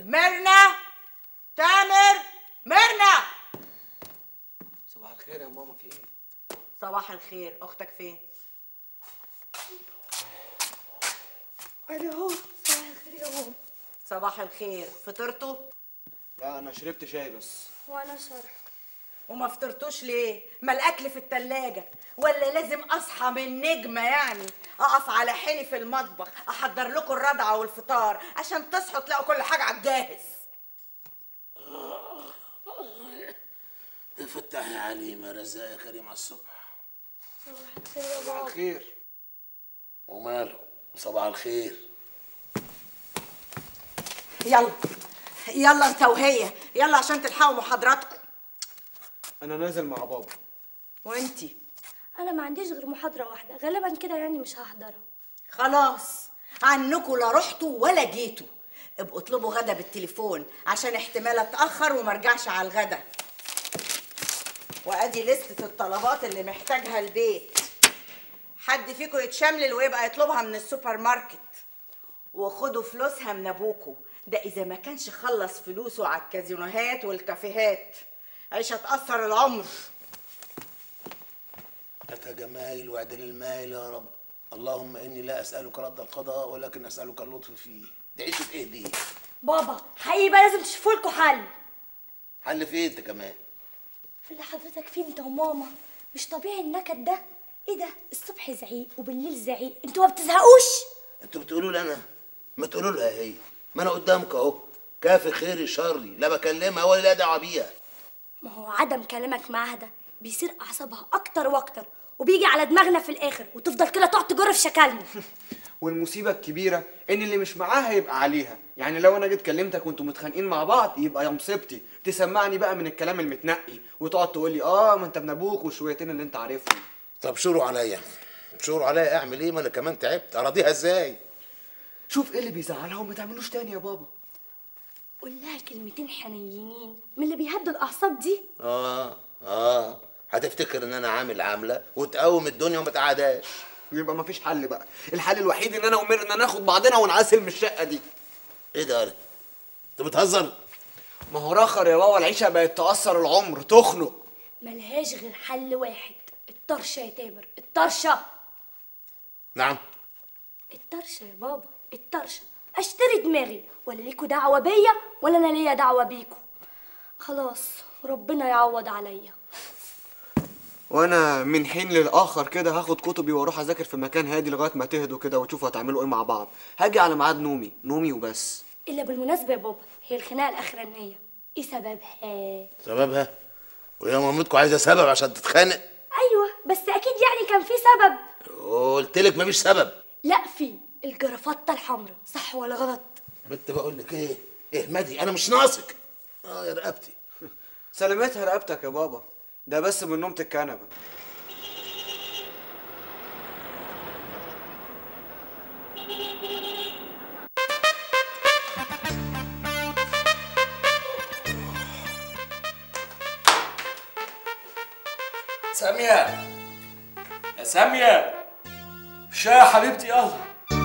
ميرنا تامر ميرنا صباح الخير يا ماما في ايه؟ صباح الخير اختك فين انا اهو صباح الخير يا ماما صباح الخير فطرتوا لا انا شربت شاي بس وانا شرح وما فطرتوش ليه ما الاكل في التلاجة ولا لازم اصحى من نجمه يعني اقف على حيلي في المطبخ احضر لكم الرضعه والفطار عشان تصحوا تلاقوا كل حاجه على الجاهز فتح يا عليم يا رزاق يا كريم على الصبح صباح الخير يا صباح بابا الخير وماله صباح الخير يلا يلا انت وهي يلا عشان تلحقوا محاضراتكم انا نازل مع بابا وانتي انا ما عنديش غير محاضره واحده غالبا كده يعني مش هحضرها خلاص عنكم لا رحتوا ولا جيتوا ابقوا اطلبوا غدا بالتليفون عشان احتمال اتاخر وما ارجعش على الغدا وادي لستة الطلبات اللي محتاجها البيت حد فيكم يتشملل ويبقى يطلبها من السوبر ماركت وخدوا فلوسها من ابوكوا ده اذا ما كانش خلص فلوسه على الكازينوهات والكافيهات عيشة تأثر العمر أتى جمايل وعدل المايل يا رب اللهم إني لا أسألك رد القضاء ولكن أسألك اللطف فيه دي عيشة إيه دي؟ بابا حقيقي بقى لازم تشوفوا لكم حل حل في إيه أنت كمان؟ في اللي حضرتك فيه انت وماما مش طبيعي النكد ده ايه ده الصبح زعيق وبالليل زعيق انتوا ما بتزهقوش أنتوا بتقولوا لي أنا ما تقولوا لها هي ما أنا قدامك أهو كافي خيري شري لا بكلمها ولا لا دعوة بيها ما هو عدم كلامك معاها ده بيصير اعصابها اكتر واكتر وبيجي على دماغنا في الاخر وتفضل كده تقعد تجر في شكلنا والمصيبه الكبيره ان اللي مش معاها يبقى عليها يعني لو انا جيت كلمتك وانتوا متخانقين مع بعض يبقى يا مصيبتي تسمعني بقى من الكلام المتنقي وتقعد تقول لي اه ما انت ابن ابوك والشويتين اللي انت عارفهم طب شوروا عليا شوروا عليا أعمل إيه ما أنا كمان تعبت أراضيها إزاي؟ شوف ايه اللي بيزعلها وما تعملوش تاني يا بابا قول لها كلمتين حنينين من اللي بيهدوا الاعصاب دي آه آه هتفتكر إن أنا عامل عاملة وتقوم الدنيا وما تقعدهاش يبقى ما فيش حل بقى الحل الوحيد ان انا وميرنا ناخد بعضنا ونعزل من الشقه دي إيه ده يالا؟ أنت بتهزر؟ ما هو رخر يا بابا العيشه بقت تاثر العمر تخنق ملهاش غير حل واحد الطرشه يا تامر الطرشه نعم الطرشه يا بابا الطرشه اشتري دماغي ولا ليكوا دعوه بيا ولا انا ليا دعوه بيكوا خلاص ربنا يعوض عليا وانا من حين للاخر كده هاخد كتبي واروح اذاكر في مكان هادي لغايه ما تهدوا كده وتشوفوا هتعملوا ايه مع بعض هاجي على ميعاد نومي نومي وبس الا بالمناسبه يا بابا هي الخناقه الاخرانيه ايه سببها سببها وهي مامتكم عايزة سبب عشان تتخانق ايوه بس اكيد يعني كان في سبب قلت لك مفيش سبب لا في الجرافطه الحمراء صح ولا غلط بنت بقول لك ايه اهمدي انا مش ناقصك اه يا رقبتي سلامتها رقبتك يا بابا ده بس من نومة الكنبه سامية يا سامية شاي يا حبيبتي يلا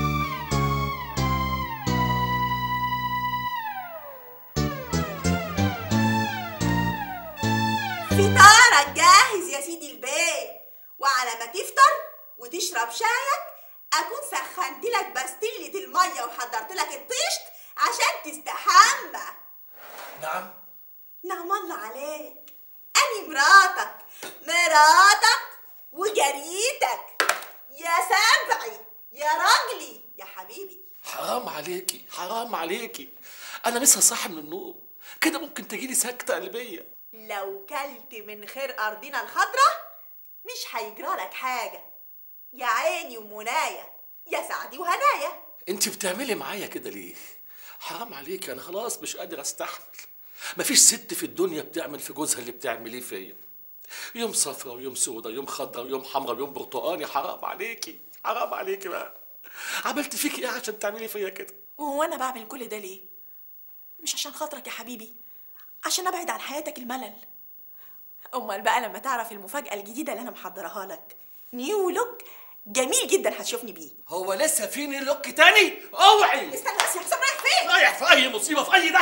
فطارك جاهز يا سيدي البيت وعلى ما تفطر وتشرب شايك اكون سخنت لك بستلة المية وحضرت لك الطشت عشان تستحمى نعم نعم الله عليك اني مراتك مراتك وجريتك يا سبعي يا راجلي يا حبيبي حرام عليكي حرام عليكي انا لسه صاحي من النوم كده ممكن تجيلي سكتة قلبية لو كلت من خير ارضنا الخضرة مش هيجرى لك حاجة يا عيني ومنايا يا سعدي وهنايا انت بتعملي معايا كده ليه حرام عليكي انا خلاص مش قادر استحمل مفيش ست في الدنيا بتعمل في جوزها اللي بتعمليه فيا يوم صفرا ويوم سودا ويوم خضرا ويوم حمرا ويوم برتقاني حرام عليكي حرام عليكي بقى عملت فيكي ايه عشان تعملي فيا كده وهو انا بعمل كل ده ليه مش عشان خاطرك يا حبيبي عشان ابعد عن حياتك الملل امال بقى لما تعرف المفاجاه الجديده اللي انا محضراها لك نيو لوك جميل جدا هتشوفني بيه هو لسه فيني لوك تاني اوعي استنى بس يا حسام رايح فين رايح في اي مصيبه في اي داهيه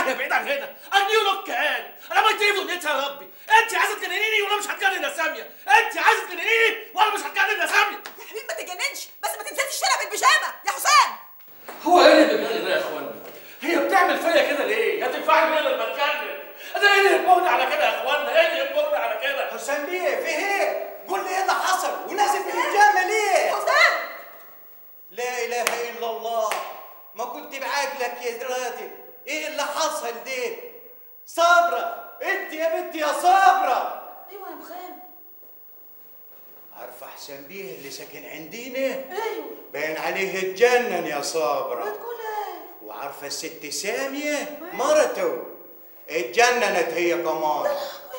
هنا النيو لوك كان انا ما في دنيتها يا ربي انت عايزه تجننيني ولا مش هتجنن يا ساميه انت عايزه تجننيني ولا مش هتجنن يا ساميه يا حبيبي ما تتجننش بس ما تنزلش الشارع بالبيجامه يا حسام هو ايه اللي بيجنن ده يا اخوانا هي بتعمل فيا كده ليه يا تنفعني ليه لما اتجنن انا ايه اللي يجبرني على كده يا اخوانا ايه اللي يجبرني على كده حسام بيه في ايه؟ قول لي ايه اللي حصل ونازل بالبيجامه ليه؟ حسام لا اله الا الله ما كنت بعقلك يا راجل ايه اللي حصل ده؟ صابرة انت يا بنتي يا صابرة ايوه يا مخام عارفة حسام بيه اللي ساكن عندنا؟ ايوه باين عليه اتجنن يا صابرة تقول ايه وعارفة الست سامية مرته اتجننت هي كمان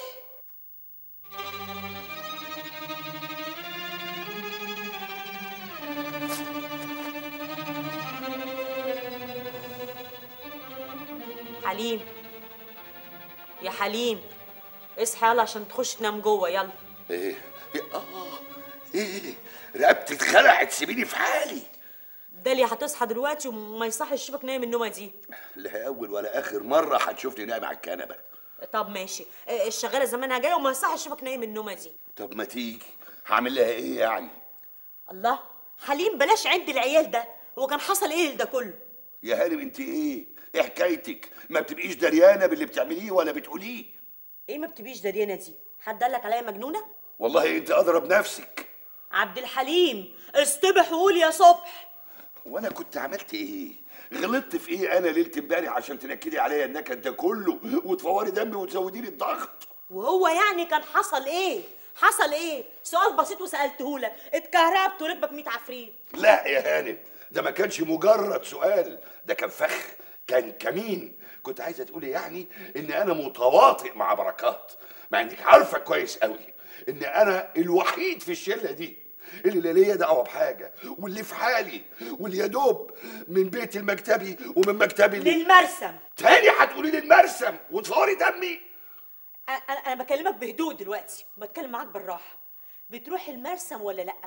حليم يا حليم اصحى يلا عشان تخش تنام جوه يلا ايه إيه؟ اه ايه رقبتي اتخلعت سيبيني في حالي داليا هتصحى دلوقتي وما يصحش يشوفك نايم النومه دي لا اول ولا اخر مره هتشوفني نايم على الكنبه طب ماشي آه، الشغاله زمانها جايه وما يصحش يشوفك نايم النومه دي طب ما تيجي هعمل لها ايه يعني الله حليم بلاش عند العيال ده هو كان حصل ايه ده كله يا هانم انت ايه ايه حكايتك ما بتبقيش دريانه باللي بتعمليه ولا بتقوليه ايه ما بتبيش داريانه دي حد قال لك عليا مجنونه والله انت اضرب نفسك عبد الحليم اصطبح وقول يا صبح وانا كنت عملت ايه غلطت في ايه انا ليله امبارح عشان تنكدي عليا النكد ده كله وتفوري دمي وتزودي لي الضغط وهو يعني كان حصل ايه حصل ايه سؤال بسيط وسالته لك اتكهربت وركبك 100 عفريت لا يا هانم ده ما كانش مجرد سؤال ده كان فخ كان كمين كنت عايزه تقولي يعني ان انا متواطئ مع بركات مع انك عارفه كويس قوي ان انا الوحيد في الشله دي اللي لا ليا دعوه بحاجه واللي في حالي واللي يا دوب من بيتي المكتبي ومن مكتبي ل- للمرسم تاني هتقولي لي المرسم وتفوري دمي انا انا بكلمك بهدوء دلوقتي بتكلم معاك بالراحه بتروح المرسم ولا لا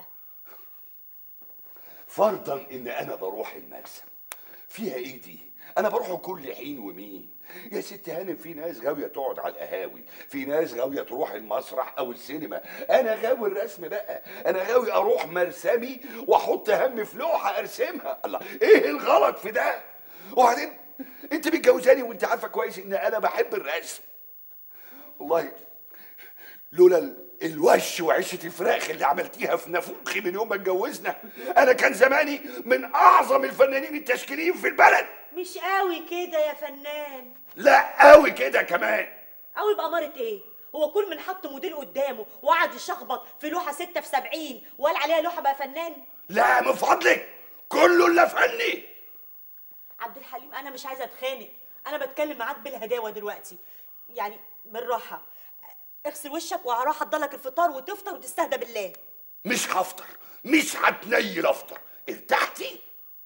فرضا ان انا بروح المرسم فيها ايه دي انا بروح كل حين ومين يا ست هانم في ناس غاويه تقعد على القهاوي في ناس غاويه تروح المسرح او السينما انا غاوي الرسم بقى انا غاوي اروح مرسمي واحط هم في لوحه ارسمها الله ايه الغلط في ده وبعدين انت متجوزاني وانت عارفه كويس ان انا بحب الرسم والله لولا ال- الوش وعشه الفراخ اللي عملتيها في نافوخي من يوم ما اتجوزنا انا كان زماني من اعظم الفنانين التشكيليين في البلد مش قوي كده يا فنان لا قوي كده كمان قوي بأمارة ايه هو كل من حط موديل قدامه وقعد يشخبط في لوحه ستة في سبعين وقال عليها لوحه بقى فنان لا من فضلك كله الا فني عبد الحليم انا مش عايزه اتخانق انا بتكلم معاك بالهداوه دلوقتي يعني بالراحه اغسل وشك وهروح احضر لك الفطار وتفطر وتستهدى بالله مش هفطر مش هتنيل افطر ارتحتي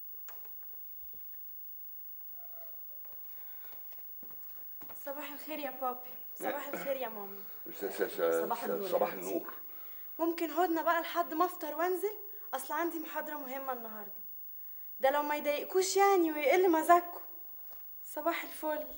صباح الخير يا بابي صباح الخير يا ماما صباح النور. صباح النور ممكن هدنة بقى لحد ما افطر وانزل اصل عندي محاضرة مهمة النهاردة ده لو ما يضايقكوش يعني ويقل مزاجكم صباح الفل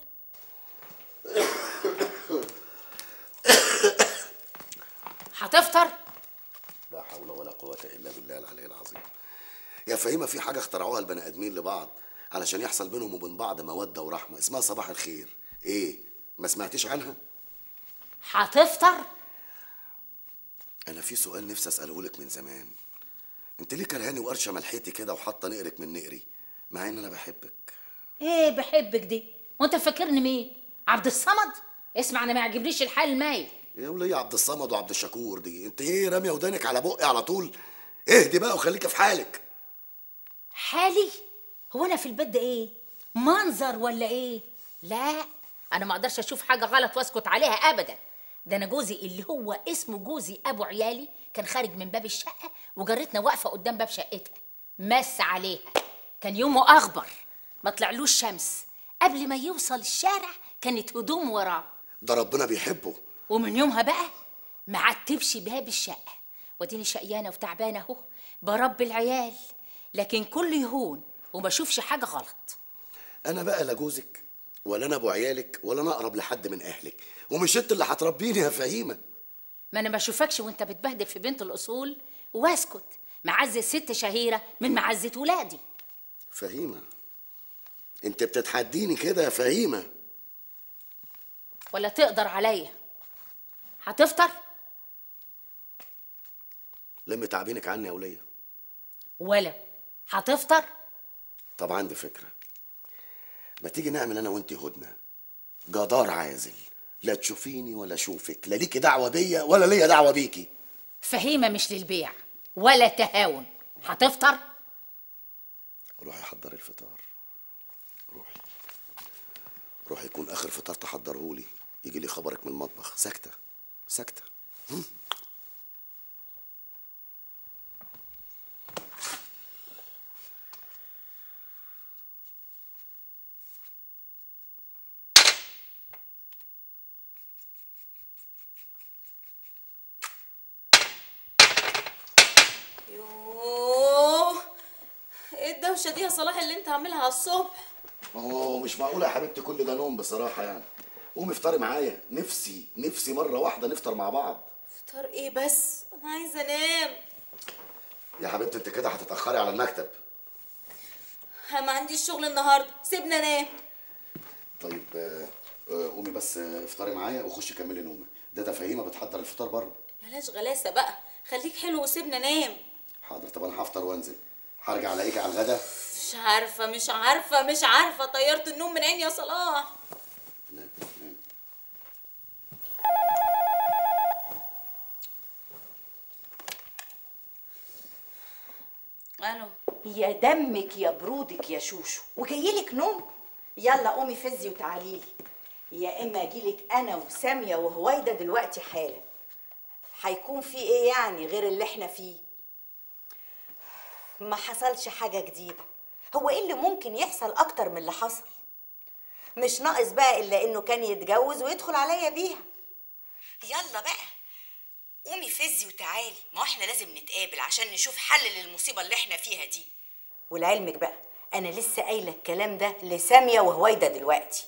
هتفطر لا حول ولا قوة إلا بالله العلي العظيم يا فهيمة في حاجة اخترعوها البني آدمين لبعض علشان يحصل بينهم وبين بعض مودة ورحمة اسمها صباح الخير إيه ما سمعتش عنها؟ هتفطر أنا في سؤال نفسي أسأله لك من زمان أنت ليه كرهاني وقرشة ملحتي كده وحاطة نقرك من نقري مع إن أنا بحبك ايه بحبك دي وانت فاكرني مين عبد الصمد اسمع انا ما يعجبنيش الحال المايل يا وليه عبد الصمد وعبد الشكور دي أنت إيه رامية ودانك على بقي على طول اهدي بقى وخليكي في حالك حالي هو انا في البيت ده ايه منظر ولا ايه لا انا ما اقدرش اشوف حاجه غلط واسكت عليها ابدا ده انا جوزي اللي هو اسمه جوزي ابو عيالي كان خارج من باب الشقه وجارتنا واقفه قدام باب شقتها مس عليها كان يومه اخبر ما طلعلوش شمس قبل ما يوصل الشارع كانت هدوم وراه ده ربنا بيحبه ومن يومها بقى ما عتبش باب الشقة وديني شقيانة وتعبانة اهو برب العيال لكن كل يهون وما اشوفش حاجة غلط انا بقى لا جوزك ولا انا ابو عيالك ولا انا اقرب لحد من اهلك ومش انت اللي هتربيني يا فهيمه ما انا ما اشوفكش وانت بتبهدل في بنت الاصول واسكت معزه ست شهيره من معزه ولادي فهيمه انت بتتحديني كده يا فهيمه ولا تقدر عليا هتفطر لم تعبينك عني يا وليه ولا هتفطر طب عندي فكره ما تيجي نعمل انا وانت هدنه جدار عازل لا تشوفيني ولا اشوفك لا ليكي دعوه بيا ولا ليا دعوه بيكي فهيمه مش للبيع ولا تهاون هتفطر روحي حضري الفطار روحي روحي يكون اخر فطار تحضرهولي يجي لي خبرك من المطبخ ساكته ساكته هم؟ يوه ايه الدوشه دي يا صلاح اللي انت عاملها على الصبح ما هو مش معقول يا حبيبتي كل ده نوم بصراحه يعني قومي افطري معايا نفسي نفسي مره واحده نفطر مع بعض فطار ايه بس انا عايزه انام يا حبيبتي انت كده هتتاخري على المكتب انا ما عنديش شغل النهارده سيبنا انام طيب آه، آه، قومي بس آه، افطري معايا وخشي كملي نومك ده ده فهيمه بتحضر الفطار بره بلاش غلاسه بقى خليك حلو وسيبنا انام حاضر طب انا هفطر وانزل هرجع الاقيكي على الغدا مش عارفه مش عارفه مش عارفه طيرت النوم من عيني يا صلاح نام نام الو يا دمك يا برودك يا شوشو وجايلك نوم يلا قومي فزي وتعاليلي يا اما اجيلك انا وساميه وهويدا دلوقتي حالا هيكون في ايه يعني غير اللي احنا فيه ما حصلش حاجه جديده هو ايه اللي ممكن يحصل اكتر من اللي حصل مش ناقص بقى الا انه كان يتجوز ويدخل عليا بيها يلا بقى قومي فزي وتعالي ما هو احنا لازم نتقابل عشان نشوف حل للمصيبه اللي احنا فيها دي ولعلمك بقى انا لسه قايله الكلام ده لساميه وهويدا دلوقتي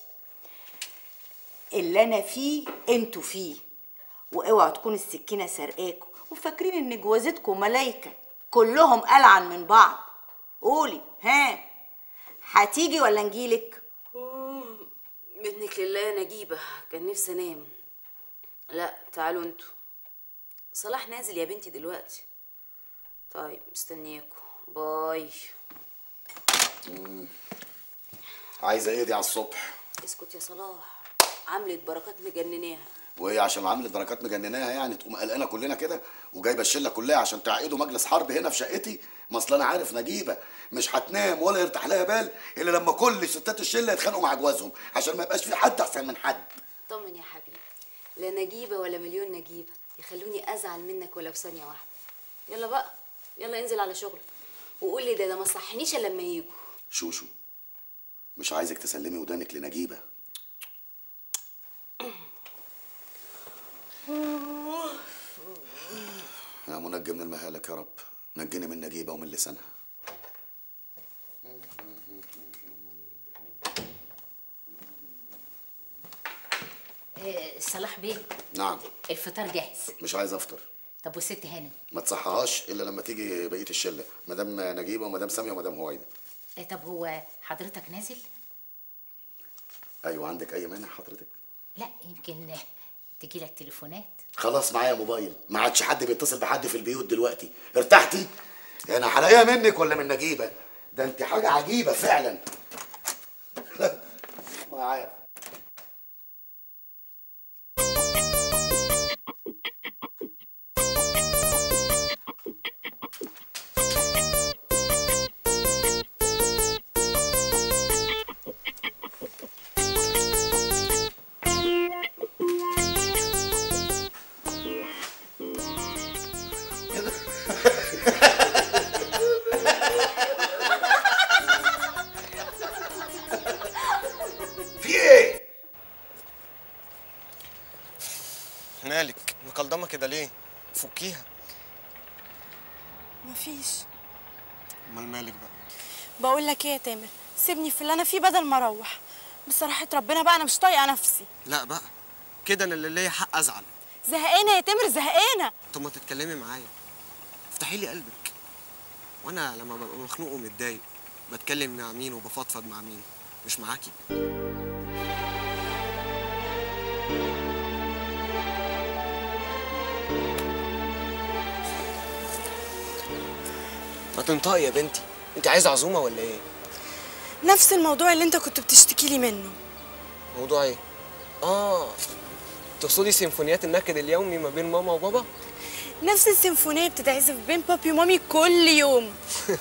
اللي انا فيه انتوا فيه واوعوا تكون السكينه سرقاكوا وفاكرين ان جوازتكم ملايكه كلهم قلعن من بعض قولي ها هتيجي ولا نجيلك منك لله يا نجيبة كان نفسي انام لا تعالوا انتوا صلاح نازل يا بنتي دلوقتي طيب مستنياكوا باي عايزه ايه دي على الصبح اسكت يا صلاح عملت بركات مجنناها وهي عشان عامله درجات مجنناها يعني تقوم قلقانه كلنا كده وجايبه الشله كلها عشان تعقدوا مجلس حرب هنا في شقتي ما اصل انا عارف نجيبه مش هتنام ولا يرتاح لها بال الا لما كل ستات الشله يتخانقوا مع جوازهم عشان ما يبقاش في حد احسن من حد طمن يا حبيبي لا نجيبة ولا مليون نجيبة يخلوني ازعل منك ولو ثانية واحدة يلا بقى يلا انزل على شغلك وقول لي ده ده ما صحنيش الا لما يجوا شوشو مش عايزك تسلمي ودانك لنجيبه يا منجي من المهالك يا رب نجني من نجيبه ومن لسانها إيه صلاح بيه نعم الفطار جاهز مش عايز افطر طب والست هانم ما تصحهاش الا لما تيجي بقيه الشله مدام نجيبه ومدام ساميه ومدام هويدا إيه طب هو حضرتك نازل ايوه عندك اي مانع حضرتك لا يمكن تجي لك تليفونات خلاص معايا موبايل ما عادش حد بيتصل بحد في البيوت دلوقتي ارتحتي انا هلاقيها منك ولا من نجيبه ده انت حاجه عجيبه فعلا معايا في ايه مالك مكلضمه كده ليه فكيها مفيش امال مالك بقى بقول لك ايه يا تامر سيبني في اللي انا فيه بدل ما اروح بصراحه ربنا بقى انا مش طايقه نفسي لا بقى كده انا اللي ليا حق ازعل زهقانه يا تامر زهقانه طب ما تتكلمي معايا افتحي لي قلبك وانا لما ببقى مخنوق ومتضايق بتكلم مع مين وبفضفض مع مين مش معاكي ما تنطقي يا بنتي انت عايزه عزومه ولا ايه نفس الموضوع اللي انت كنت بتشتكي لي منه موضوع ايه اه تقصدي سيمفونيات النكد اليومي ما بين ماما وبابا نفس السيمفونيه بتتعزف بين بابي ومامي كل يوم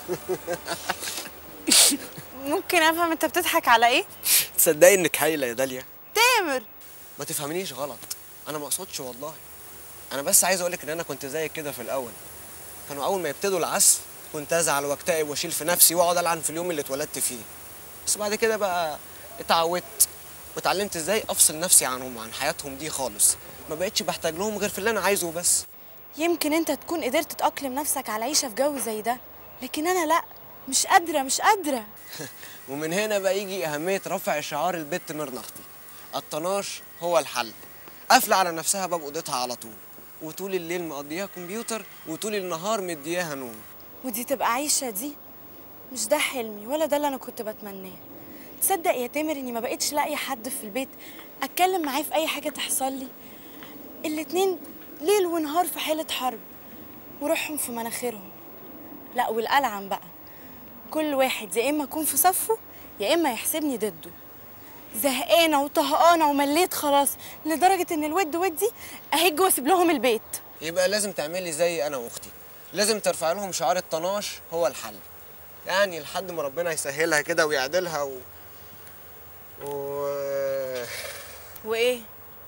ممكن افهم انت بتضحك على ايه تصدقي انك هايله يا داليا تامر ما تفهمنيش غلط انا ما اقصدش والله انا بس عايز اقولك ان انا كنت زيك كده في الاول كانوا اول ما يبتدوا العزف كنت ازعل واكتئب واشيل في نفسي واقعد العن في اليوم اللي اتولدت فيه بس بعد كده بقى اتعودت واتعلمت ازاي افصل نفسي عنهم وعن حياتهم دي خالص ما بقتش بحتاج لهم غير في اللي انا عايزه بس يمكن انت تكون قدرت تأقلم نفسك على عيشة في جو زي ده لكن انا لا مش قادرة مش قادرة ومن هنا بقى يجي اهميه رفع شعار البت ميرنا اختي الطناش هو الحل قافله على نفسها باب اوضتها على طول وطول الليل مقضيها كمبيوتر وطول النهار مدياها نوم ودي تبقى عيشة دي مش ده حلمي ولا ده اللي انا كنت بتمناه تصدق يا تامر اني ما بقتش لاقي حد في البيت اتكلم معاه في اي حاجة تحصل لي الاتنين ليل ونهار في حالة حرب وروحهم في مناخيرهم لا والألعن بقى كل واحد يا اما اكون في صفه يا اما يحسبني ضده زهقانه وطهقانه ومليت خلاص لدرجه ان الود ودي اهج واسيب لهم البيت يبقى لازم تعملي زي انا واختي لازم ترفع لهم شعار الطناش هو الحل يعني لحد ما ربنا يسهلها كده ويعدلها و... و... وايه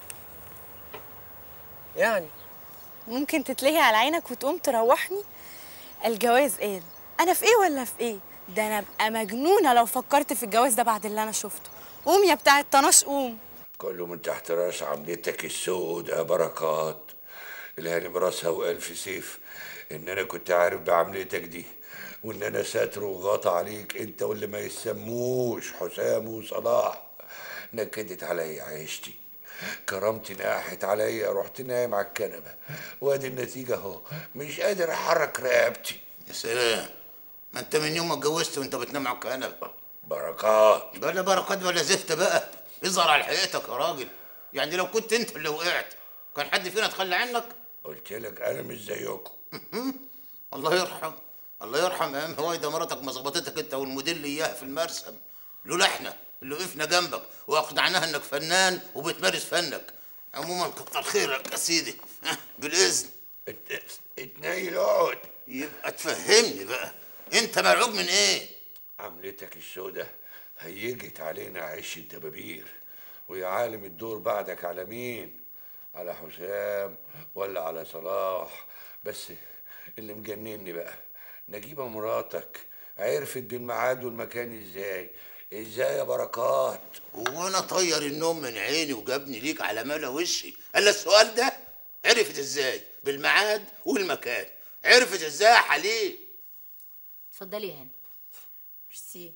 يعني ممكن تتلهي على عينك وتقوم تروحني الجواز قال انا في ايه ولا في ايه ده انا ابقى مجنونه لو فكرت في الجواز ده بعد اللي انا شفته قوم يا بتاع الطناش قوم كله من تحت راس عملتك السود يا بركات الهاني براسها وألف سيف إن أنا كنت عارف بعملتك دي وإن أنا ساتر وغاطى عليك أنت واللي ما يسموش حسام وصلاح نكدت عليا عيشتي كرامتي ناحت عليا رحت نايم على الكنبة وادي النتيجة اهو مش قادر أحرك رقبتي يا سلام ما انت من يوم ما اتجوزت وانت بتنام على الكنبه بركات بلا بركات ولا زفت بقى اظهر على حقيقتك يا راجل يعني لو كنت انت اللي وقعت كان حد فينا اتخلى عنك قلت لك أنا مش زيكم الله يرحم الله يرحم يا ام هوايده مراتك ما ظبطتك انت والموديل اياها في المرسم لولا احنا اللي وقفنا جنبك واقنعناها انك فنان وبتمارس فنك عموما كتر خيرك يا سيدي بالاذن اتنيل اقعد يبقى تفهمني بقى انت مرعوب من ايه عملتك السودة هيجت علينا عش الدبابير ويا عالم الدور بعدك على مين على حسام ولا على صلاح بس اللي مجنني بقى نجيبة مراتك عرفت بالميعاد والمكان ازاي ازاي يا بركات وانا طير النوم من عيني وجابني ليك على ملا وشي الا السؤال ده عرفت ازاي بالميعاد والمكان عرفت ازاي يا حليم اتفضلي يا هاني ميرسي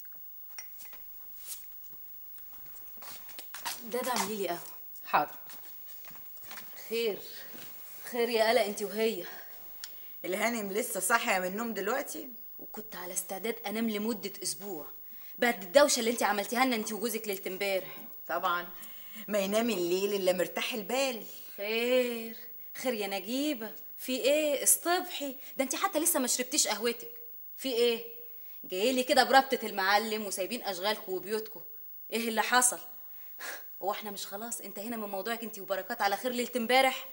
دادا اعملي لي قهوه حاضر خير خير يا قلق انت وهي الهانم لسه صاحيه من النوم دلوقتي وكنت على استعداد انام لمده اسبوع بعد الدوشه اللي انت عملتيها لنا انت وجوزك ليله امبارح طبعا ما ينام الليل الا مرتاح البال خير خير يا نجيبه في ايه اصطبحي ده انت حتى لسه ما شربتيش قهوتك في ايه جايلي كده بربطه المعلم وسايبين اشغالكم وبيوتكم ايه اللي حصل هو احنا مش خلاص انتهينا من موضوعك انت وبركات على خير ليله امبارح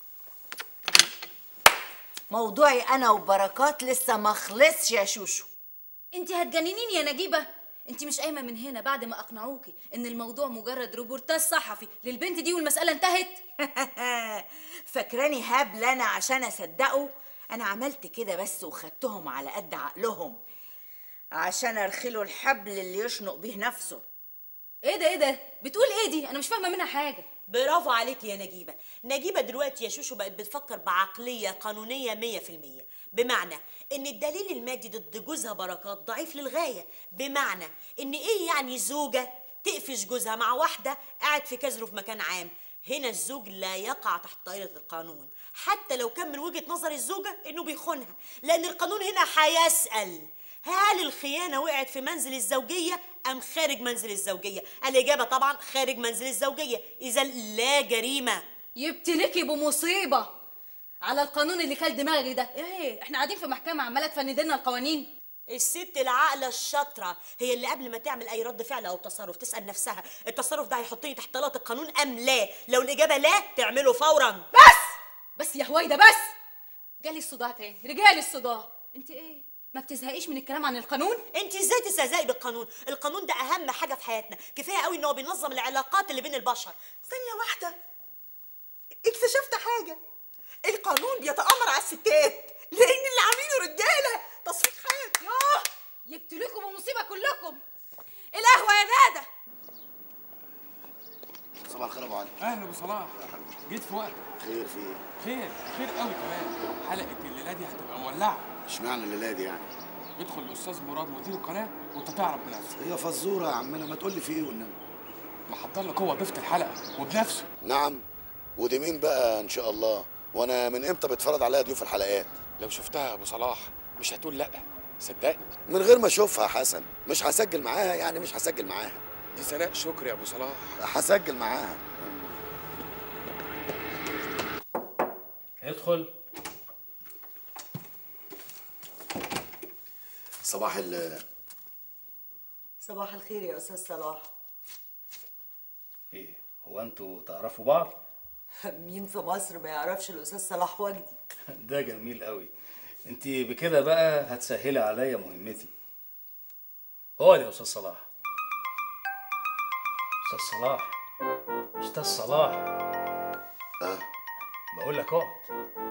موضوعي انا وبركات لسه ما خلصش يا شوشو انت هتجننيني يا نجيبه انت مش قايمه من هنا بعد ما اقنعوكي ان الموضوع مجرد روبورتاج صحفي للبنت دي والمساله انتهت فاكراني هبل انا عشان اصدقه انا عملت كده بس وخدتهم على قد عقلهم عشان ارخله الحبل اللي يشنق بيه نفسه ايه ده ايه ده بتقول ايه دي انا مش فاهمه منها حاجه برافو عليك يا نجيبة نجيبة دلوقتي يا شوشو بقت بتفكر بعقلية قانونية مية في المية بمعنى ان الدليل المادي ضد جوزها بركات ضعيف للغاية بمعنى ان ايه يعني زوجة تقفش جوزها مع واحده قاعد في كزره في مكان عام هنا الزوج لا يقع تحت طائله القانون حتى لو كان من وجهه نظر الزوجه انه بيخونها لان القانون هنا هيسال هل الخيانه وقعت في منزل الزوجيه ام خارج منزل الزوجيه الاجابه طبعا خارج منزل الزوجيه اذا لا جريمه يبتليكي بمصيبه على القانون اللي كل دماغي ده ايه احنا قاعدين في محكمه عماله تفند لنا القوانين الست العاقله الشاطره هي اللي قبل ما تعمل اي رد فعل او تصرف تسال نفسها التصرف ده هيحطني تحت طلات القانون ام لا لو الاجابه لا تعمله فورا بس بس يا هويده بس جالي الصداع تاني رجالي الصداع انت ايه ما بتزهقيش من الكلام عن القانون انت ازاي تستهزئي بالقانون القانون ده اهم حاجه في حياتنا كفايه قوي ان هو بينظم العلاقات اللي بين البشر ثانيه واحده اكتشفت حاجه القانون بيتامر على الستات لان اللي عاملينه رجاله تصفيق حاد يوه يبتليكم بمصيبه كلكم القهوه يا ندى صباح الخير يا ابو علي اهلا ابو صلاح جيت في وقت خير في ايه؟ خير خير قوي كمان حلقه الليله دي هتبقى مولعه اشمعنى الليله دي يعني؟ ادخل الاستاذ مراد مدير القناه وانت تعرف بنفسك هي فزوره يا عمنا ما تقول لي في ايه والنبي محضر لك هو ضيفه الحلقه وبنفسه نعم ودي مين بقى ان شاء الله وانا من امتى بتفرض عليا ضيوف الحلقات لو شفتها يا ابو صلاح مش هتقول لا صدقني من غير ما اشوفها يا حسن مش هسجل معاها يعني مش هسجل معاها دي سناء شكري يا ابو صلاح هسجل معاها ادخل صباح ال صباح الخير يا استاذ صلاح ايه هو انتوا تعرفوا بعض مين في مصر ما يعرفش الاستاذ صلاح وجدي ده جميل قوي انت بكده بقى هتسهلي عليا مهمتي اقعد يا استاذ صلاح استاذ صلاح استاذ صلاح اه بقول لك اقعد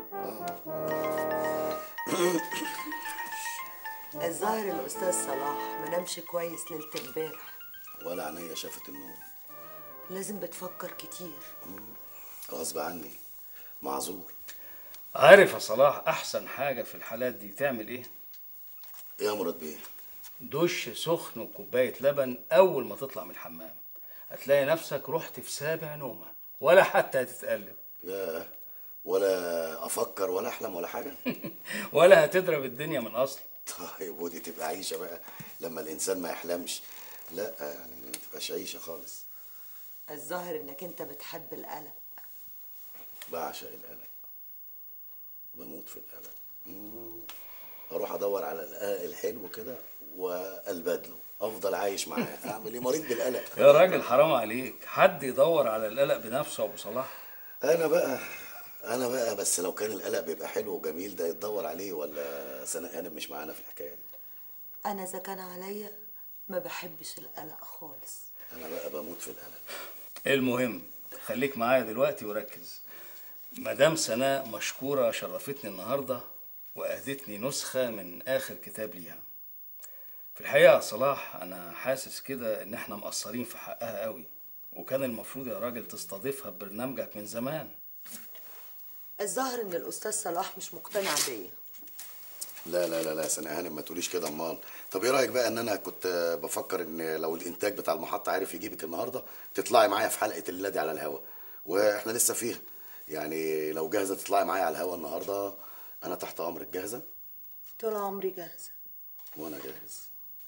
الظاهر الاستاذ صلاح ما نامش كويس ليله امبارح ولا عينيا شافت النوم لازم بتفكر كتير غصب عني معذور عارف يا صلاح احسن حاجه في الحالات دي تعمل ايه ايه يا مراد بيه دش سخن وكوبايه لبن اول ما تطلع من الحمام هتلاقي نفسك رحت في سابع نومه ولا حتى هتتقلب ياه ولا افكر ولا احلم ولا حاجه ولا هتضرب الدنيا من اصل طيب ودي تبقى عيشه بقى لما الانسان ما يحلمش لا يعني ما تبقاش عيشه خالص الظاهر انك انت بتحب القلق بعشق القلق بموت في القلق مم. اروح ادور على القلق الحلو كده والبدله افضل عايش معاه اعمل ايه مريض بالقلق يا راجل حرام عليك حد يدور على القلق بنفسه يا ابو صلاح انا بقى انا بقى بس لو كان القلق بيبقى حلو وجميل ده يتدور عليه ولا سناء هانم مش معانا في الحكايه دي انا اذا كان عليا ما بحبش القلق خالص انا بقى بموت في القلق المهم خليك معايا دلوقتي وركز مدام سناء مشكورة شرفتني النهاردة وأهدتني نسخة من آخر كتاب ليها في الحقيقة يا صلاح أنا حاسس كده إن إحنا مقصرين في حقها قوي وكان المفروض يا راجل تستضيفها ببرنامجك من زمان الظاهر ان الاستاذ صلاح مش مقتنع بيا لا لا لا لا سناء هانم ما تقوليش كده امال طب ايه رايك بقى ان انا كنت بفكر ان لو الانتاج بتاع المحطه عارف يجيبك النهارده تطلعي معايا في حلقه الليله دي على الهوا واحنا لسه فيها يعني لو جاهزه تطلعي معايا على الهوا النهارده انا تحت امرك جاهزه طول عمري جاهزه وانا جاهز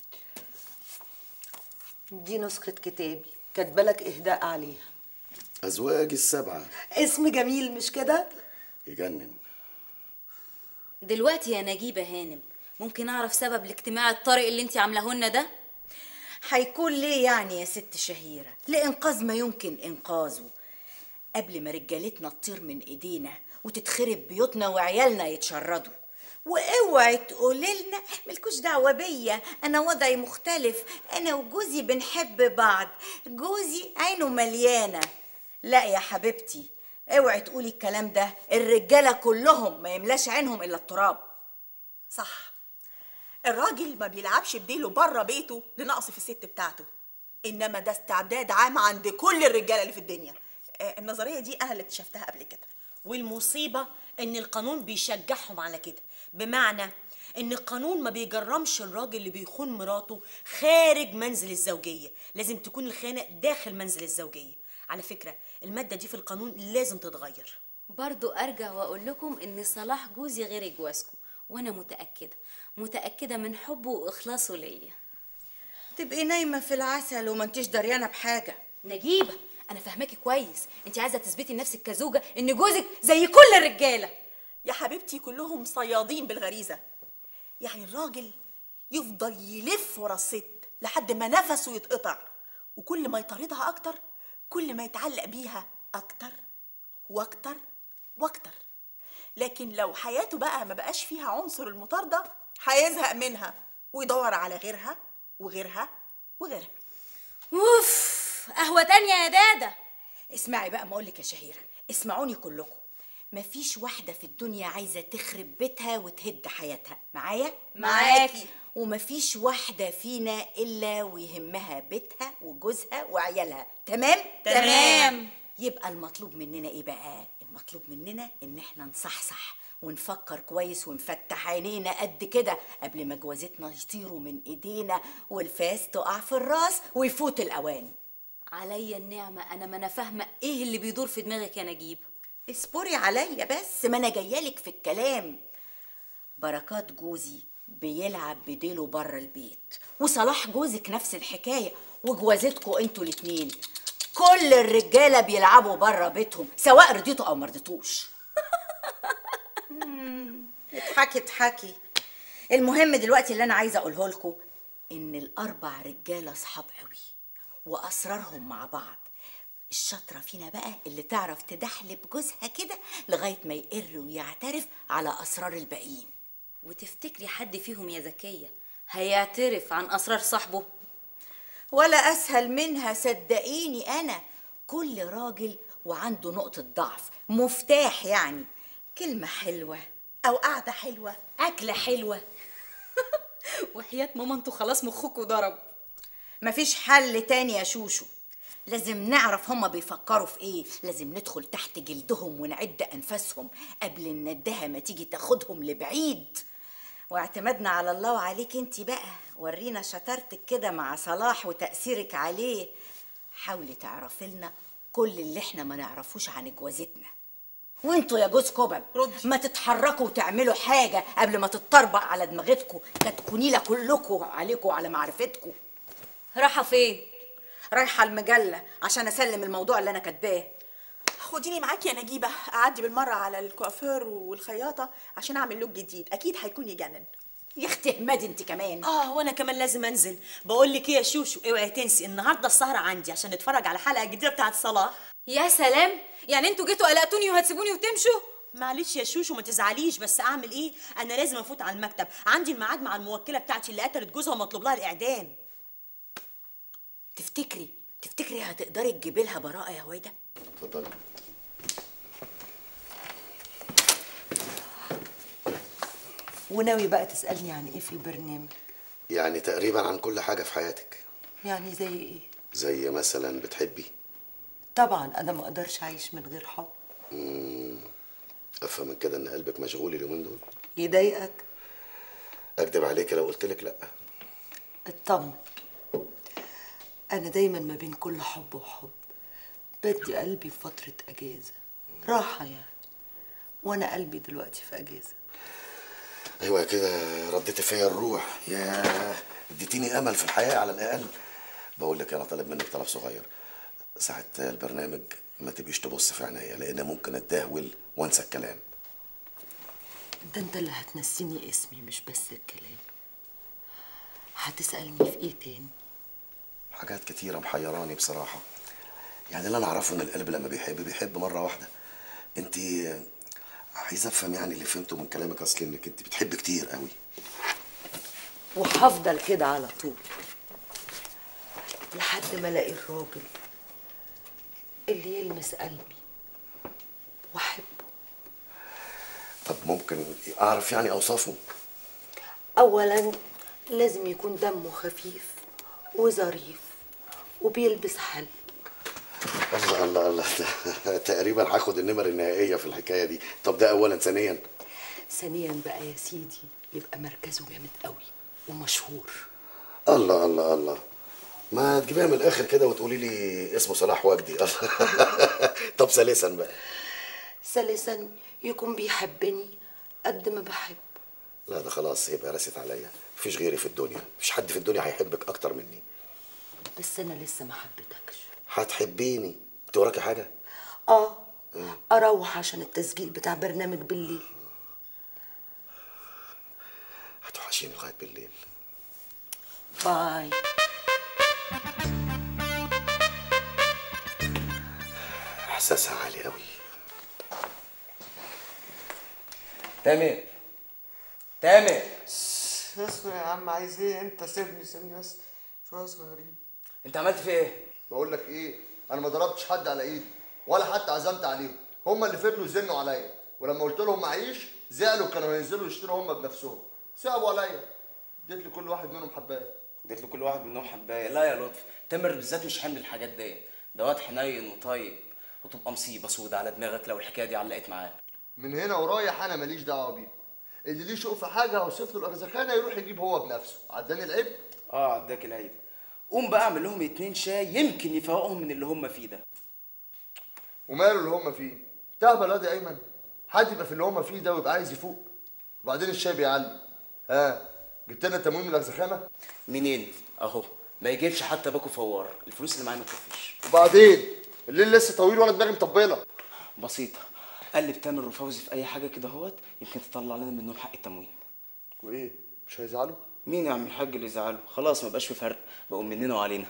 دي نسخه كتابي كاتبالك اهداء عليها ازواج السبعه اسم جميل مش كده يجنن دلوقتي يا نجيبة هانم ممكن أعرف سبب الاجتماع الطارئ اللي انت عاملاه لنا ده؟ هيكون ليه يعني يا ست شهيرة لإنقاذ ما يمكن إنقاذه قبل ما رجالتنا تطير من إيدينا وتتخرب بيوتنا وعيالنا يتشردوا واوعي تقولي لنا ملكوش دعوه بيا انا وضعي مختلف انا وجوزي بنحب بعض جوزي عينه مليانه لا يا حبيبتي اوعي تقولي الكلام ده الرجاله كلهم ما يملاش عينهم الا التراب صح الراجل ما بيلعبش بديله بره بيته لنقص في الست بتاعته انما ده استعداد عام عند كل الرجاله اللي في الدنيا آه، النظريه دي انا اللي اكتشفتها قبل كده والمصيبة إن القانون بيشجعهم على كده بمعنى ان القانون ما بيجرمش الراجل اللي بيخون مراته خارج منزل الزوجيه لازم تكون الخيانه داخل منزل الزوجيه على فكره الماده دي في القانون لازم تتغير برضو ارجع واقول لكم ان صلاح جوزي غير جوازكم وانا متاكده متاكده من حبه واخلاصه ليا تبقي نايمه في العسل وما انتيش دريانه بحاجه نجيبه انا فاهماكي كويس انت عايزه تثبتي لنفسك كزوجه ان جوزك زي كل الرجاله يا حبيبتي كلهم صيادين بالغريزة يعني الراجل يفضل يلف ورا الست لحد ما نفسه يتقطع وكل ما يطاردها أكتر كل ما يتعلق بيها أكتر وأكتر وأكتر لكن لو حياته بقى ما بقاش فيها عنصر المطاردة هيزهق منها ويدور على غيرها وغيرها وغيرها اوف قهوه تانية يا دادا اسمعي بقى ما اقولك يا شهيره اسمعوني كلكم مفيش واحده في الدنيا عايزه تخرب بيتها وتهد حياتها معايا معاكي. ومفيش واحده فينا الا ويهمها بيتها وجوزها وعيالها تمام تمام. يبقى المطلوب مننا ايه بقى المطلوب مننا ان احنا نصحصح ونفكر كويس ونفتح عينينا قد كده قبل ما جوازتنا يطيروا من ايدينا والفاس تقع في الراس ويفوت الاوان عليا النعمه انا ما انا فاهمه ايه اللي بيدور في دماغك يا نجيب اصبري عليا بس ما انا جايالك في الكلام بركات جوزي بيلعب بديله بره البيت وصلاح جوزك نفس الحكايه وجوازتكوا انتوا الاتنين كل الرجاله بيلعبوا بره بيتهم سواء رضيتوا او مرضيتوش اضحكي اضحكي المهم دلوقتي اللي انا عايزه اقوله لكم ان الاربع رجاله اصحاب قوي واسرارهم مع بعض الشاطره فينا بقى اللي تعرف تدحلب جوزها كده لغايه ما يقر ويعترف على اسرار الباقيين وتفتكري حد فيهم يا زكيه هيعترف عن اسرار صاحبه ولا اسهل منها صدقيني انا كل راجل وعنده نقطه ضعف مفتاح يعني كلمه حلوه او قعده حلوه اكله حلوه وحياه ماما انتوا خلاص مخكوا ضرب مفيش حل تاني يا شوشو لازم نعرف هما بيفكروا في ايه لازم ندخل تحت جلدهم ونعد انفاسهم قبل الندهه ما تيجي تاخدهم لبعيد واعتمدنا على الله وعليك انت بقى ورينا شطارتك كده مع صلاح وتأثيرك عليه حاولي تعرفي لنا كل اللي احنا ما نعرفوش عن جوازتنا وانتوا يا جوز كوبب ما تتحركوا وتعملوا حاجه قبل ما تتطربق على دماغتكم كتكونيله كلكم عليكم وعلى معرفتكم رايحه فين رايحه المجله عشان اسلم الموضوع اللي انا كاتباه خديني معاكي يا نجيبه اعدي بالمره على الكوافير والخياطه عشان اعمل لوك جديد اكيد هيكون يجنن يا اختي احمدي انت كمان اه وانا كمان لازم انزل بقول لك ايه يا شوشو اوعي تنسي النهارده السهره عندي عشان نتفرج على حلقه جديده بتاعت صلاح يا سلام يعني انتوا جيتوا قلقتوني وهتسيبوني وتمشوا معلش يا شوشو ما تزعليش بس اعمل ايه انا لازم افوت على المكتب عندي الميعاد مع الموكله بتاعتي اللي قتلت جوزها ومطلوب لها الاعدام تفتكري تفتكري هتقدري تجيبي لها براءه يا هويده اتفضلي وناوي بقى تسألني عن ايه في البرنامج يعني تقريبا عن كل حاجه في حياتك يعني زي ايه زي مثلا بتحبي طبعا انا ما اقدرش اعيش من غير حب مم، افهم من كده ان قلبك مشغول اليومين دول يضايقك اكدب عليك لو قلت لك لا اطمن انا دايما ما بين كل حب وحب بدي قلبي في فترة اجازة راحة يعني وانا قلبي دلوقتي في اجازة ايوه كده رديت فيا الروح يا اديتيني امل في الحياه على الاقل بقول لك انا طالب منك طلب صغير ساعه البرنامج ما تبقيش تبص في عينيا لان ممكن اتدهول وانسى الكلام ده انت اللي هتنسيني اسمي مش بس الكلام هتسألني في ايه تاني حاجات كتيره محيراني بصراحه يعني اللي انا اعرفه ان القلب لما بيحب بيحب مره واحده انت عايز افهم يعني اللي فهمته من كلامك اصل انك انت بتحب كتير قوي وهفضل كده على طول لحد ما الاقي الراجل اللي يلمس قلبي واحبه طب ممكن اعرف يعني اوصافه اولا لازم يكون دمه خفيف وظريف وبيلبس حل الله الله الله ده تقريبا هاخد النمر النهائيه في الحكايه دي طب ده اولا ثانيا ثانيا بقى يا سيدي يبقى مركزه جامد قوي ومشهور الله الله الله ما تجيبيها من الاخر كده وتقولي لي اسمه صلاح وجدي طب ثالثا بقى ثالثا يكون بيحبني قد ما بحب لا ده خلاص يبقى رست عليا مفيش غيري في الدنيا مفيش حد في الدنيا هيحبك اكتر مني بس انا لسه ما حبيتكش هتحبيني انت وراكي حاجه اه اروح عشان التسجيل بتاع برنامج بالليل هتوحشيني لغايه بالليل باي احساسها عالي قوي تامر تامر اسمع يا عم عايز ايه انت سيبني سيبني بس شويه صغيرين انت عملت في ايه بقول لك ايه انا ما ضربتش حد على ايدي ولا حتى عزمت عليهم هم اللي فضلوا يزنوا عليا ولما قلت لهم معيش زعلوا كانوا هينزلوا يشتروا هم بنفسهم صعبوا عليا اديت لكل واحد منهم حبايه اديت لكل واحد منهم حبايه لا يا لطفي تامر بالذات مش حامل الحاجات دي ده واد حنين وطيب وتبقى مصيبه سودة على دماغك لو الحكايه دي علقت معاه من هنا ورايح انا ماليش دعوه بيه اللي ليه شوق في حاجه هوصف له الاغزخانه يروح يجيب هو بنفسه عداني العيب اه عداك العيب قوم بقى اعمل لهم اتنين شاي يمكن يفوقهم من اللي هم فيه ده وماله اللي هم فيه تهبل واد يا ايمن حد يبقى في اللي هم فيه ده ويبقى عايز يفوق وبعدين الشاي بيعلي ها جبت لنا تموين من الاغزخانه منين اهو ما يجيبش حتى باكو فوار الفلوس اللي معايا ما تكفيش وبعدين الليل لسه طويل وانا دماغي مطبله بسيطه قلب تامر وفوزي في اي حاجه كده اهوت يمكن تطلع لنا منهم حق التموين وايه مش هيزعلوا مين يا عم الحاج اللي يزعله خلاص ما بقاش في فرق بقوا مننا وعلينا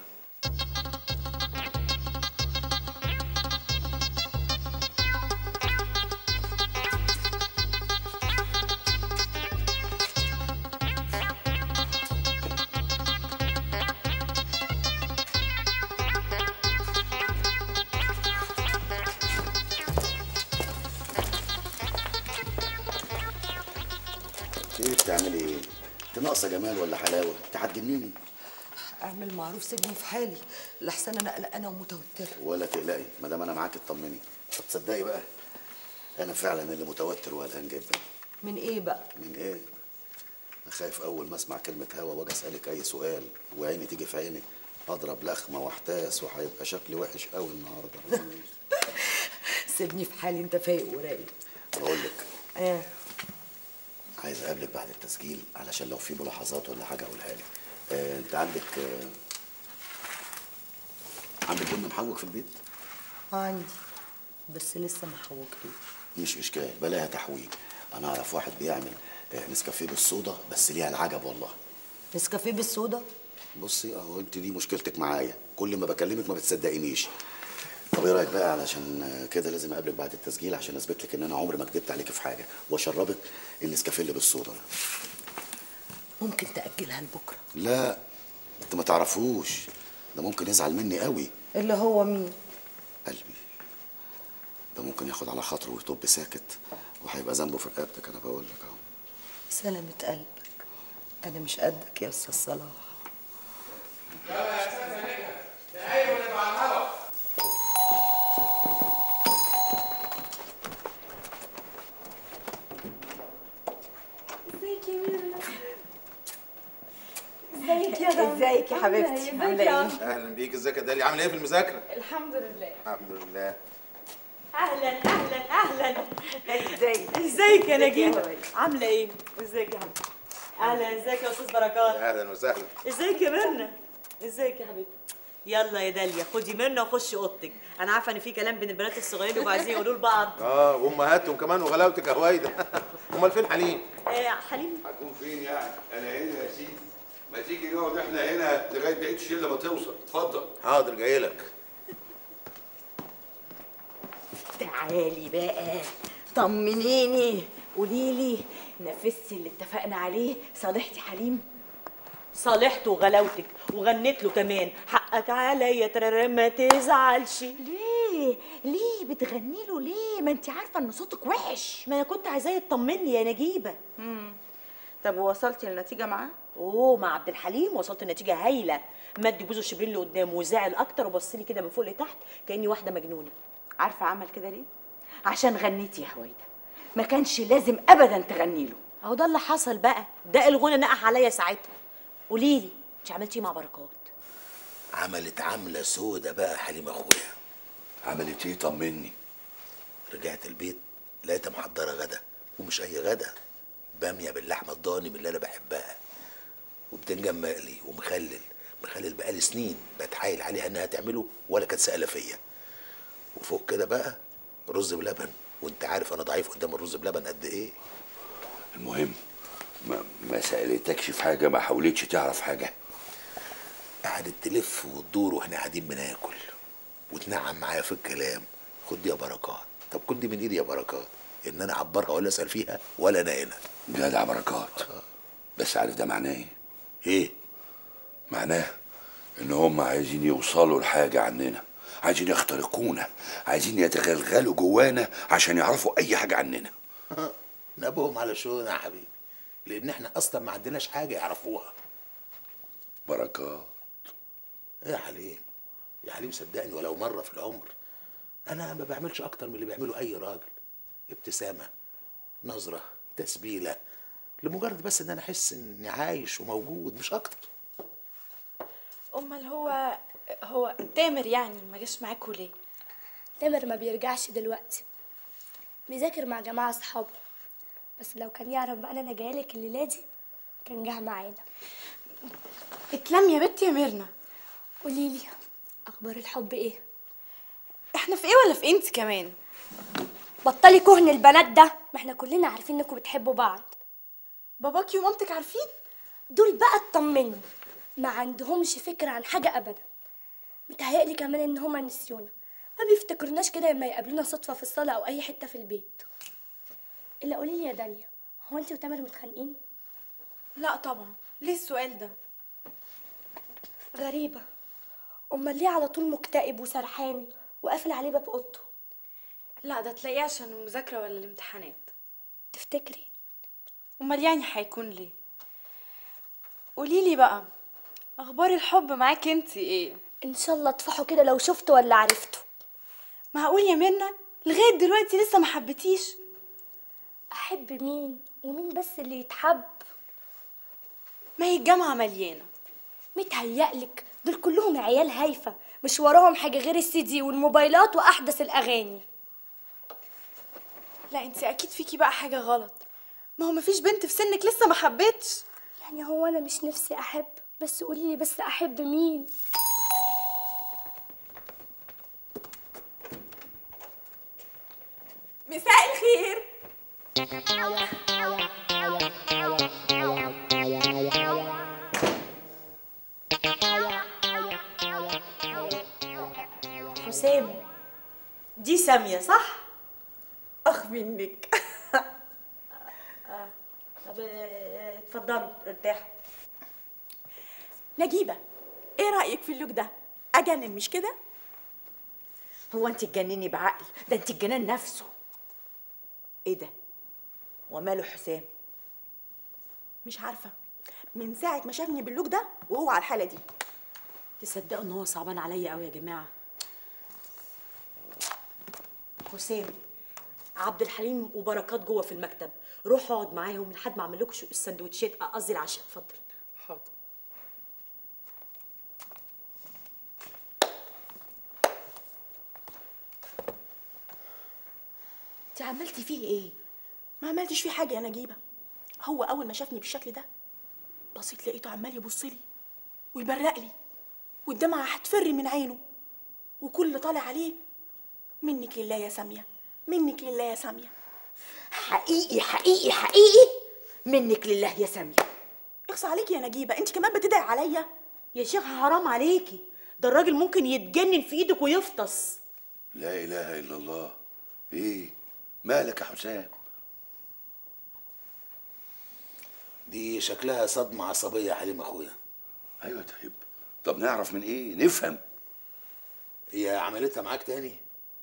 ايه بتعملي ايه انت ناقصه جمال ولا حلاوه انت هتجنني اعمل معروف سيبني في حالي لحسن انا قلقانه ومتوتره ولا تقلقي ما دام انا معاك اطمني طب تصدقي بقى انا فعلا اللي متوتر وقلقان جدا من ايه بقى من ايه انا خايف اول ما اسمع كلمه هوا واجي اسالك اي سؤال وعيني تيجي في عيني اضرب لخمه واحتاس وهيبقى شكلي وحش قوي النهارده سيبني في حالي انت فايق ورايق بقول لك ايه عايز اقابلك بعد التسجيل علشان لو في ملاحظات ولا حاجه اقولها لك آه انت عندك آه عندك بن محوج في البيت عندي بس لسه ما حوجتوش مش اشكال بلاها تحويج انا اعرف واحد بيعمل آه، نسكافيه بالصودا بس ليها العجب والله نسكافيه بالصودا بصي اهو انت دي مشكلتك معايا كل ما بكلمك ما بتصدقينيش طب ايه رايك بقى علشان آه، كده لازم اقابلك بعد التسجيل عشان اثبت لك ان انا عمري ما كدبت عليك في حاجه واشربك النسكافيه اللي بالصودا ده ممكن تاجلها لبكره لا انت ما تعرفوش ده ممكن يزعل مني قوي اللي هو مين قلبي ده ممكن ياخد على خاطره ويطب ساكت وهيبقى ذنبه في رقبتك انا بقول لك اهو سلامة قلبك انا مش قدك يا استاذ صلاح ازيك يا ميرنا ازيك يا رنا ازيك يا حبيبتي؟ عاملة ايه؟ اهلا بيك ازيك يا دالي عامل ايه في المذاكره الحمد لله الحمد لله اهلا اهلا اهلا ازيك ازيك يا ازيك يا نجيبه هوي؟ عامله ايه ازيك يا حبيبتي اهلا ازيك يا استاذ بركات اهلا وسهلا ازيك يا مرنا ازيك يا حبيبتي يلا يا داليا خدي منا وخشي اوضتك انا عارفه ان في كلام بين البنات الصغيرين بيبقوا عايزين يقولوا لبعض اه وامهاتهم كمان وغلاوتك يا هويدا امال فين حليم آه حليم هتكون فين يعني انا هنا يا سيدي ما تيجي نقعد احنا هنا لغايه بقيه الشله ما توصل اتفضل حاضر جاي لك تعالي بقى طمنيني قوليلي نفذتي اللي اتفقنا عليه صالحتي حليم صالحته وغلاوتك وغنيت له كمان حقك عليا ترى ما تزعلش ليه ليه بتغني له ليه ما انت عارفه ان صوتك وحش ما انا كنت عايزاه يطمني يا نجيبه مم. طب وصلتي للنتيجه معاه اوه مع عبد الحليم وصلت لنتيجه هايله مد بوزه شبرين لقدام وزعل اكتر وبص لي كده من فوق لتحت كاني واحده مجنونه عارفه عمل كده ليه عشان غنيتي يا هويدا ما كانش لازم ابدا تغني له اهو ده اللي حصل بقى ده الغنى نقح عليا ساعتها قولي لي انت عملتي ايه مع بركات عملت عملة سودة بقى حليم اخويا عملت ايه طمني رجعت البيت لقيتها محضرة غدا ومش أي غدا بامية باللحمة الضاني من اللي أنا بحبها وبتنجان مقلي ومخلل مخلل بقالي سنين بتحايل عليها إنها تعمله ولا كانت سائلة فيا وفوق كده بقى رز بلبن وأنت عارف أنا ضعيف قدام الرز بلبن قد إيه المهم ما, ما سألتكش في حاجة ما حاولتش تعرف حاجة قعدت تلف وتدور واحنا قاعدين بناكل وتنعم معايا في الكلام خد دي يا بركات طب كل دي من ايدي يا بركات ان انا اعبرها ولا اسال فيها ولا انا هنا جدع بركات بس عارف ده معناه ايه؟ ايه؟ معناه ان هم عايزين يوصلوا لحاجة عننا عايزين يخترقونا عايزين يتغلغلوا جوانا عشان يعرفوا اي حاجة عننا نبوهم على شؤوننا يا حبيبي لان احنا اصلا ما عندناش حاجه يعرفوها بركات ايه يا حليم يا حليم صدقني ولو مره في العمر انا ما بعملش اكتر من اللي بيعمله اي راجل ابتسامه نظره تسبيله لمجرد بس ان انا احس اني عايش وموجود مش اكتر امال هو هو تامر يعني ما جاش معاكوا ليه تامر ما بيرجعش دلوقتي بيذاكر مع جماعة أصحابه بس لو كان يعرف بقى إن أنا جايلك الليلة دي كان جه معانا اتلم يا بنتي يا ميرنا قوليلي أخبار الحب إيه؟ احنا في ايه ولا في انت كمان بطلي كهن البنات ده ما احنا كلنا عارفين انكم بتحبوا بعض باباكي ومامتك عارفين دول بقى اطمني ما عندهمش فكرة عن حاجة أبدا متهيألي كمان إن هما نسيونا ما بيفتكرناش كده لما يقابلونا صدفة في الصالة أو أي حتة في البيت إلا قوليلي يا داليا هو أنت وتامر متخانقين؟ لا طبعا ليه السؤال ده غريبة أمال ليه على طول مكتئب وسرحان وقافل عليه باب أوضته؟ لا ده تلاقيه عشان المذاكره ولا الامتحانات تفتكري امال يعني هيكون ليه قولي لي بقى اخبار الحب معاك انت ايه ان شاء الله تفحوا كده لو شفته ولا عرفته معقول يا ميرنا لغايه دلوقتي لسه ما حبيتيش احب مين ومين بس اللي يتحب ما هي الجامعه مليانه متهيألك دول كلهم عيال هايفه مش وراهم حاجه غير السي دي والموبايلات واحدث الاغاني لا انت اكيد فيكي بقى حاجه غلط ما هو مفيش بنت في سنك لسه ما حبتش يعني هو انا مش نفسي احب بس قوليلي بس احب مين مساء الخير حسام دي ساميه صح اخ منك طب آه، اتفضلي ارتاحي نجيبه ايه رايك في اللوك ده اجنن مش كده هو انت تجنني بعقل ده انت الجنان نفسه ايه ده وماله حسام مش عارفه من ساعه ما شافني باللوك ده وهو على الحاله دي تصدقوا ان هو صعبان عليا قوي يا جماعه حسام عبد الحليم وبركات جوه في المكتب روحوا اقعد معاهم لحد ما اعمل لكم شو- السندوتشات قصدي العشاء اتفضل حاضر انت عملتي فيه ايه ما عملتش فيه حاجه يا نجيبه هو اول ما شافني بالشكل ده بصيت لقيته عمال يبص لي ويبرق لي والدمعه هتفر من عينه وكل اللي طالع عليه منك لله يا ساميه منك لله يا ساميه حقيقي حقيقي حقيقي منك لله يا ساميه اخص عليكي يا نجيبه انت كمان بتدعي عليا يا شيخ حرام عليكي ده الراجل ممكن يتجنن في ايدك ويفطس لا اله الا الله ايه مالك يا حسام دي شكلها صدمه عصبيه يا حليم اخويا ايوه طيب طب نعرف من ايه نفهم هي عملتها معاك تاني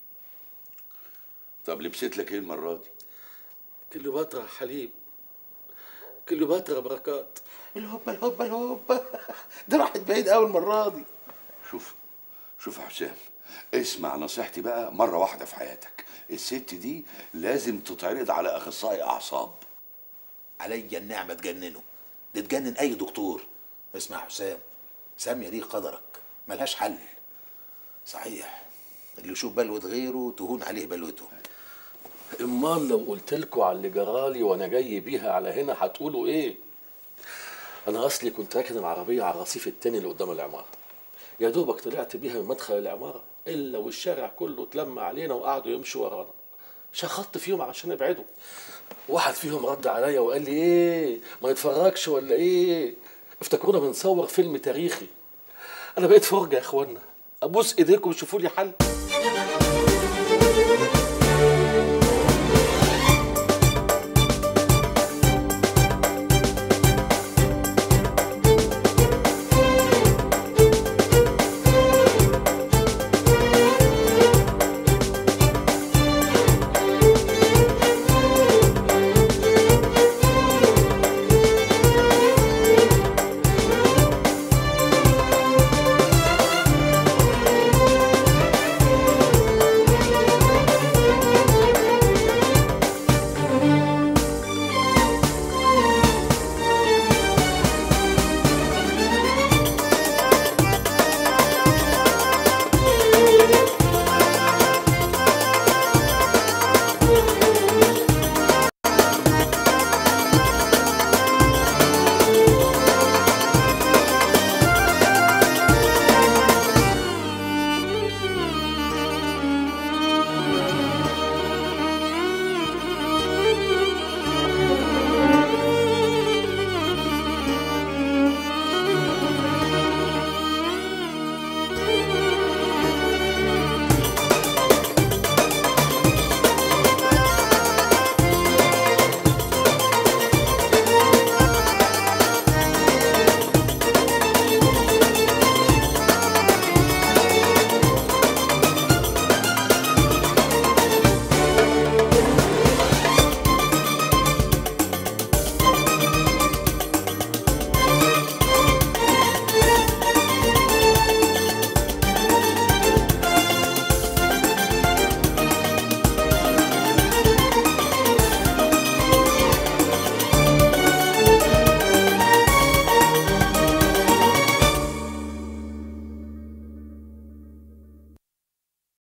طب لبست لك ايه المره دي كليوباترا حليب كليوباترا بركات الهوبا الهوبا الهوبا دي راحت بعيد قوي المره دي شوف شوف يا حسام اسمع نصيحتي بقى مرة واحدة في حياتك الست دي لازم تتعرض على أخصائي أعصاب عليا النعمه تجننه دي تجنن اي دكتور اسمع يا حسام ساميه دي قدرك ملهاش حل صحيح اللي يشوف بلوة غيره تهون عليه بلوته امال لو قلت لكم على اللي جرالي وانا جاي بيها على هنا هتقولوا ايه انا اصلي كنت راكن العربيه على الرصيف التاني اللي قدام العماره يا دوبك طلعت بيها من مدخل العماره الا والشارع كله اتلم علينا وقعدوا يمشوا ورانا شخطت فيهم عشان ابعدوا واحد فيهم رد عليا وقال لي ايه ما يتفرجش ولا ايه افتكرونا بنصور فيلم تاريخي انا بقيت فرجه يا اخوانا ابوس ايديكم شوفوا لي حل